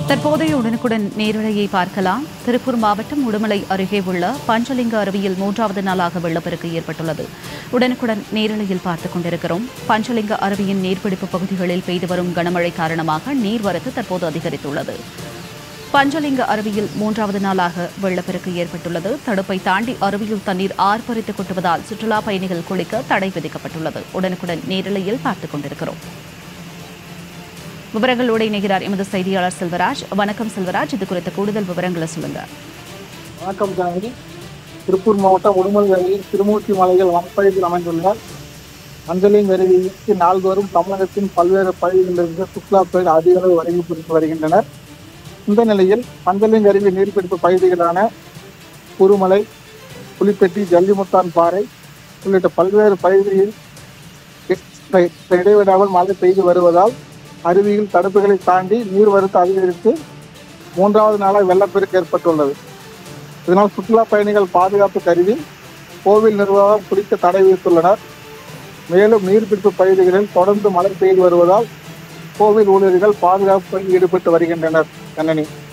தற்போதைய உடனுக்குடன் நேரலையை பார்க்கலாம் திருப்பூர் மாவட்டம் உடுமலை அருகே உள்ள பஞ்சலிங்க அருவியில் மூன்றாவது நாளாக வெள்ளப்பெருக்கு ஏற்பட்டுள்ளது உடனுக்குடன் நேரலையில் பார்த்துக் கொண்டிருக்கிறோம் பஞ்சலிங்க அருவியின் நீர்பிடிப்பு பகுதிகளில் பெய்து வரும் கனமழை காரணமாக நீர்வரத்து தற்போது அதிகரித்துள்ளது பஞ்சலிங்க அருவியில் மூன்றாவது நாளாக வெள்ளப்பெருக்கு ஏற்பட்டுள்ளது தடுப்பை தாண்டி அருவியில் தண்ணீர் ஆர்ப்பரித்து கொட்டுவதால் சுற்றுலா பயணிகள் குளிக்க தடை விதிக்கப்பட்டுள்ளது உடனுக்குடன் நேரலையில் பார்த்துக் கொண்டிருக்கிறோம் விவரங்களோடு இணைகிறார் எமது செய்தியாளர் செல்வராஜ் வணக்கம் செல்வராஜ் இது குறித்த கூடுதல் விவரங்களை சொல்லுங்க வணக்கம் ஜானகி திருப்பூர் மாவட்டம் உடுமலை அருகில் திருமூர்த்தி மலைகள் வனப்பகுதியில் அமைந்துள்ள அஞ்சலிங் அருவிக்கு நாள்தோறும் தமிழகத்தின் பல்வேறு பகுதிகளிலிருந்து சுற்றுலா பயணிகள் அதிக அளவு வருகை புரிந்து வருகின்றனர் இந்த நிலையில் பஞ்சலிங் அருவி நீர்பிடிப்பு பகுதிகளான குருமலை புலிப்பெட்டி ஜல்லிமுத்தான் பாறை உள்ளிட்ட பல்வேறு பகுதிகளில் இ- இடைவிடாமல் மழை பெய்து வருவதால் அருவியில் தடுப்புகளை தாண்டி நீர்வரத்து அதிகரித்து மூன்றாவது நாளாக வெள்ளப்பெருக்கு ஏற்பட்டுள்ளது இதனால் சுற்றுலா பயணிகள் பாதுகாப்பு கருதி கோவில் நிர்வாகம் குளிக்க தடை விதித்துள்ளனர் மேலும் நீர்பிடிப்பு பகுதிகளில் தொடர்ந்து மழை பெய்து வருவதால் கோவில் ஊழியர்கள் பாதுகாப்பு பணியில் ஈடுபட்டு வருகின்றனர் கண்ணனி